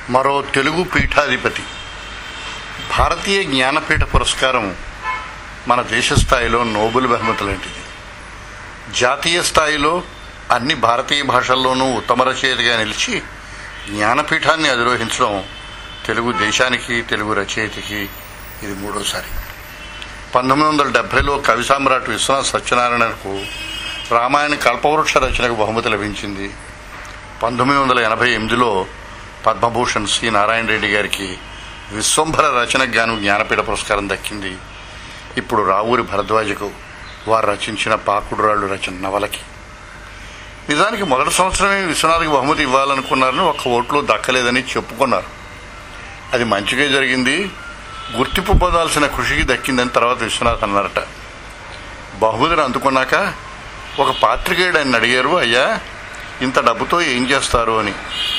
మరో తెలుగు పీఠాధిపతి భారతీయ జ్ఞానపీఠ పురస్కారం మన దేశ స్థాయిలో నోబెల్ బహుమతి లాంటిది జాతీయ స్థాయిలో అన్ని భారతీయ భాషల్లోనూ ఉత్తమ రచయితగా నిలిచి జ్ఞానపీఠాన్ని అధిరోహించడం తెలుగు దేశానికి తెలుగు రచయితకి ఇది మూడోసారి పంతొమ్మిది వందల డెబ్బైలో కవి సామ్రాట్ విశ్వనాథ్ సత్యనారాయణకు రామాయణ కల్పవృక్ష రచనకు బహుమతి లభించింది పంతొమ్మిది వందల ఎనభై ఎనిమిదిలో పద్మభూషణ్ సి నారాయణ రెడ్డి గారికి విశ్వంభర రచనకు గాను జ్ఞానపీఠ పురస్కారం దక్కింది ఇప్పుడు రావూరి భరద్వాజకు వారు రచించిన పాకుడురాళ్ళు రచన నవలకి నిజానికి మొదటి సంవత్సరమే విశ్వనాథ్కి బహుమతి ఇవ్వాలనుకున్నారని ఒక్క ఓట్లో దక్కలేదని చెప్పుకున్నారు అది మంచిగా జరిగింది గుర్తింపు పొందాల్సిన కృషికి దక్కిందని తర్వాత విశ్వనాథ్ అన్నారట బహుమతిని అందుకున్నాక ఒక పాత్రికేయుడు ఆయన అడిగారు అయ్యా ఇంత డబ్బుతో ఏం చేస్తారు అని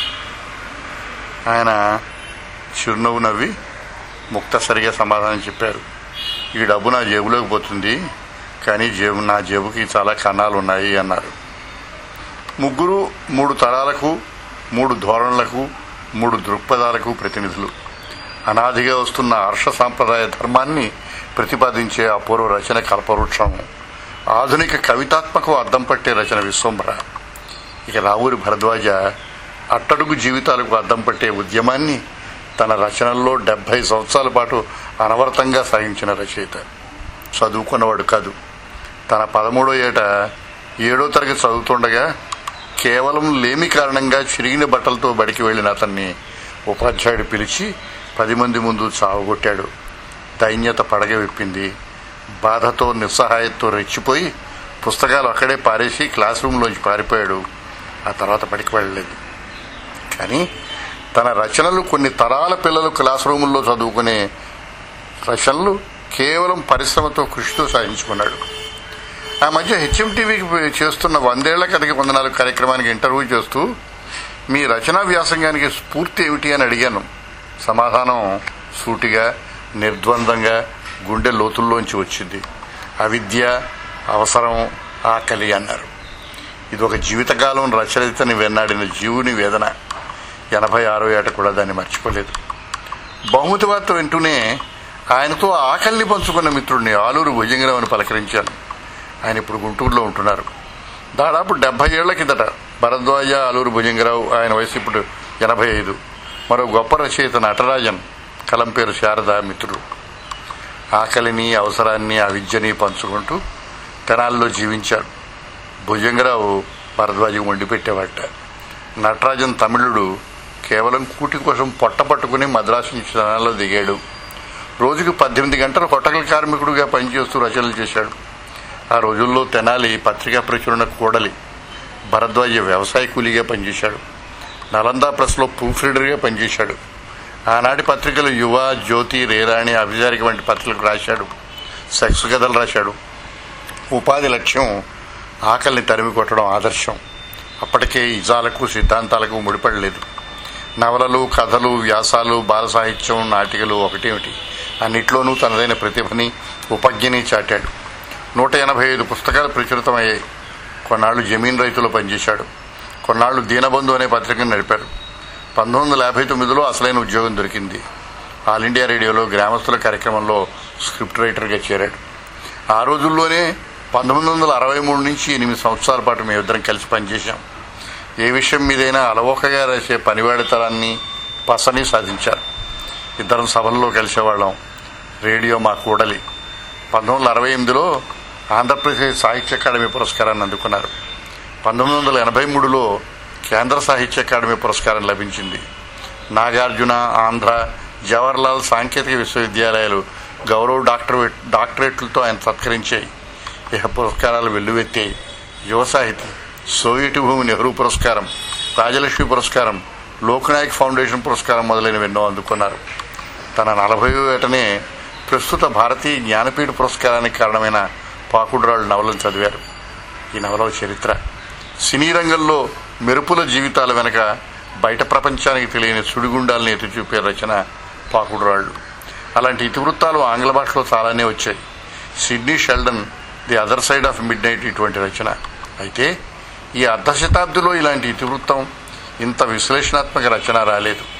ఆయన చిరునవ్వు నవ్వి ముక్తసరిగా సమాధానం చెప్పారు ఈ డబ్బు నా జేబులోకి పోతుంది కానీ జేబు నా జేబుకి చాలా కన్నాలు ఉన్నాయి అన్నారు ముగ్గురు మూడు తరాలకు మూడు ధోరణులకు మూడు దృక్పథాలకు ప్రతినిధులు అనాదిగా వస్తున్న హర్ష సాంప్రదాయ ధర్మాన్ని ప్రతిపాదించే అపూర్వ రచన కల్పవృక్షం ఆధునిక కవితాత్మక అద్దం పట్టే రచన విశ్వంభర ఇక రావూరి భరద్వాజ అట్టడుగు జీవితాలకు అద్దం పట్టే ఉద్యమాన్ని తన రచనల్లో డెబ్బై సంవత్సరాల పాటు అనవరతంగా సాగించిన రచయిత చదువుకున్నవాడు కాదు తన పదమూడో ఏట ఏడో తరగతి చదువుతుండగా కేవలం లేమి కారణంగా చిరిగిన బట్టలతో బడికి వెళ్ళిన అతన్ని ఉపాధ్యాయుడు పిలిచి పది మంది ముందు చావగొట్టాడు దైన్యత పడగ విప్పింది బాధతో నిస్సహాయంతో రెచ్చిపోయి పుస్తకాలు అక్కడే పారేసి క్లాస్ రూమ్లోంచి పారిపోయాడు ఆ తర్వాత బడికి వెళ్ళలేదు కానీ తన రచనలు కొన్ని తరాల పిల్లలు క్లాస్ రూముల్లో చదువుకునే రచనలు కేవలం పరిశ్రమతో కృషితో సాధించుకున్నాడు ఆ మధ్య హెచ్ఎం టీవీకి చేస్తున్న వందేళ్ల కథకి వందనాలు కార్యక్రమానికి ఇంటర్వ్యూ చేస్తూ మీ రచనా వ్యాసంగానికి స్ఫూర్తి ఏమిటి అని అడిగాను సమాధానం సూటిగా నిర్ద్వందంగా గుండె లోతుల్లోంచి వచ్చింది అవిద్య అవసరం ఆకలి అన్నారు ఇది ఒక జీవితకాలం రచయితని వెన్నాడిన జీవుని వేదన ఎనభై ఆరో ఏట కూడా దాన్ని మర్చిపోలేదు బహుమతి వార్త వింటూనే ఆయనతో ఆకలిని పంచుకున్న మిత్రుడిని ఆలూరు భుజంగరావు అని పలకరించాను ఆయన ఇప్పుడు గుంటూరులో ఉంటున్నారు దాదాపు డెబ్బై ఏళ్ల కిందట భరద్వాజ ఆలూరు భుజంగరావు ఆయన వయసు ఇప్పుడు ఎనభై ఐదు మరో గొప్ప రచయిత నటరాజన్ కలం పేరు శారద మిత్రుడు ఆకలిని అవసరాన్ని అవిద్యని పంచుకుంటూ తెనాల్లో జీవించాడు భుజంగరావు భరద్వాజకు వండి పెట్టేవాట నటరాజన్ తమిళుడు కేవలం కూటి కోసం పొట్ట పట్టుకుని మద్రాసు నుంచి తెనాల్లో దిగాడు రోజుకు పద్దెనిమిది గంటలు హోటల్ కార్మికుడిగా పనిచేస్తూ రచనలు చేశాడు ఆ రోజుల్లో తెనాలి పత్రికా ప్రచురణ కూడలి భరద్వాజ వ్యవసాయ కూలీగా పనిచేశాడు నలందా ప్రెస్లో ప్రూఫ్ రీడర్గా పనిచేశాడు ఆనాటి పత్రికలు యువ జ్యోతి రేరాణి అభిజారిక వంటి పత్రికలకు రాశాడు సెక్స్ కథలు రాశాడు ఉపాధి లక్ష్యం ఆకలిని తరిమి కొట్టడం ఆదర్శం అప్పటికే ఇజాలకు సిద్ధాంతాలకు ముడిపడలేదు నవలలు కథలు వ్యాసాలు బాల సాహిత్యం నాటికలు ఒకటేమిటి అన్నిట్లోనూ తనదైన ప్రతిభని ఉపజ్ఞని చాటాడు నూట ఎనభై ఐదు పుస్తకాలు ప్రచురితమయ్యాయి కొన్నాళ్లు జమీన్ రైతులు పనిచేశాడు కొన్నాళ్లు దీనబంధు అనే పత్రికను నడిపారు పంతొమ్మిది వందల యాభై తొమ్మిదిలో అసలైన ఉద్యోగం దొరికింది ఆల్ ఇండియా రేడియోలో గ్రామస్తుల కార్యక్రమంలో స్క్రిప్ట్ రైటర్గా చేరాడు ఆ రోజుల్లోనే పంతొమ్మిది వందల అరవై మూడు నుంచి ఎనిమిది సంవత్సరాల పాటు మేమిద్దరం కలిసి పనిచేశాం ఏ విషయం మీదైనా అలవోకగా రాసే పనివాడితనాన్ని పసని సాధించారు ఇద్దరం సభల్లో కలిసేవాళ్ళం రేడియో మా కూడలి పంతొమ్మిది వందల అరవై ఎనిమిదిలో ఆంధ్రప్రదేశ్ సాహిత్య అకాడమీ పురస్కారాన్ని అందుకున్నారు పంతొమ్మిది వందల ఎనభై మూడులో కేంద్ర సాహిత్య అకాడమీ పురస్కారం లభించింది నాగార్జున ఆంధ్ర జవహర్లాల్ సాంకేతిక విశ్వవిద్యాలయాలు గౌరవ డాక్టర్ డాక్టరేట్లతో ఆయన సత్కరించాయి ఇహ పురస్కారాలు వెల్లువెత్తాయి యువ సాహితీ సోవియట్ భూమి నెహ్రూ పురస్కారం రాజలక్ష్మి పురస్కారం లోక్నాయక్ ఫౌండేషన్ పురస్కారం మొదలైనవి ఎన్నో అందుకున్నారు తన నలభై ఏటనే ప్రస్తుత భారతీయ జ్ఞానపీఠ పురస్కారానికి కారణమైన పాకుడురాళ్ళు నవలను చదివారు ఈ నవల చరిత్ర సినీ రంగంలో మెరుపుల జీవితాల వెనక బయట ప్రపంచానికి తెలియని సుడిగుండాలని ఎత్తి చూపే రచన పాకుడురాళ్ళు అలాంటి ఇతివృత్తాలు ఆంగ్ల భాషలో చాలానే వచ్చాయి Sidney Sheldon the other side of midnight ఇటువంటి రచన అయితే ఈ అర్ధ శతాబ్దిలో ఇలాంటి ఇతివృత్తం ఇంత విశ్లేషణాత్మక రచన రాలేదు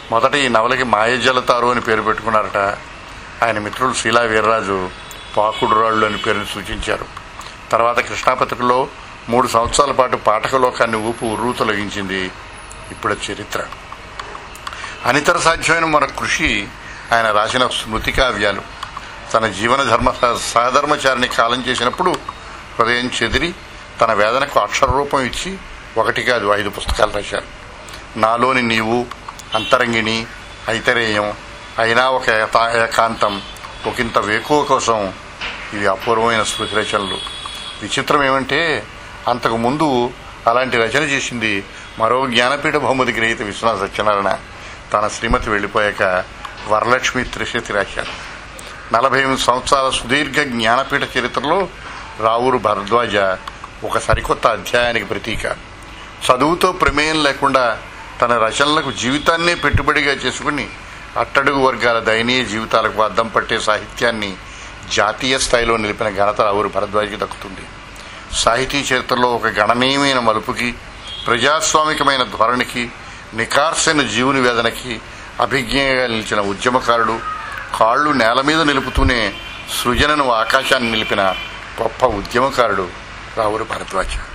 మొదట ఈ నవలకి మాయజలతారు అని పేరు పెట్టుకున్నారట ఆయన మిత్రులు శీలా వీర్రాజు పాకుడు రాళ్ళు అని పేరుని సూచించారు తర్వాత కృష్ణాపత్రికలో మూడు సంవత్సరాల పాటు పాఠక లోకాన్ని ఊపు ఉర్రూ తొలగించింది ఇప్పుడు చరిత్ర అనితర సాధ్యమైన మన కృషి ఆయన రాసిన స్మృతి కావ్యాలు తన జీవన ధర్మ సహధర్మచారిని కాలం చేసినప్పుడు హృదయం చెదిరి తన వేదనకు అక్షర రూపం ఇచ్చి ఒకటి కాదు ఐదు పుస్తకాలు రాశారు నాలోని నీవు అంతరంగిణి ఐతరేయం అయినా ఒక ఏతా- ఏకాంతం ఒకంత వేకువ కోసం ఇవి అపూర్వమైన స్మృతి రచనలు విచిత్రం ఏమంటే అంతకు ముందు అలాంటి రచన చేసింది మరో జ్ఞానపీఠ బహుమతి గ్రహీత విశ్వనాథ సత్యనారాయణ తన శ్రీమతి వెళ్ళిపోయాక వరలక్ష్మి త్రిశతి రాశారు నలభై ఎనిమిది సంవత్సరాల సుదీర్ఘ జ్ఞానపీఠ చరిత్రలో రావురు భరద్వాజ ఒక సరికొత్త అధ్యాయానికి ప్రతీక చదువుతో ప్రమేయం లేకుండా తన రచనలకు జీవితాన్నే పెట్టుబడిగా చేసుకుని అట్టడుగు వర్గాల దయనీయ జీవితాలకు అద్దం పట్టే సాహిత్యాన్ని జాతీయ స్థాయిలో నిలిపిన ఘనత రావురు భరద్వాజకి దక్కుతుంది సాహితీ చరిత్రలో ఒక గణనీయమైన మలుపుకి ప్రజాస్వామికమైన ధోరణికి నికార్సైన జీవుని వేదనకి అభిజ్ఞగా నిలిచిన ఉద్యమకారుడు కాళ్ళు నేల మీద నిలుపుతూనే సృజనను ఆకాశాన్ని నిలిపిన గొప్ప ఉద్యమకారుడు రావురు భరద్వాజ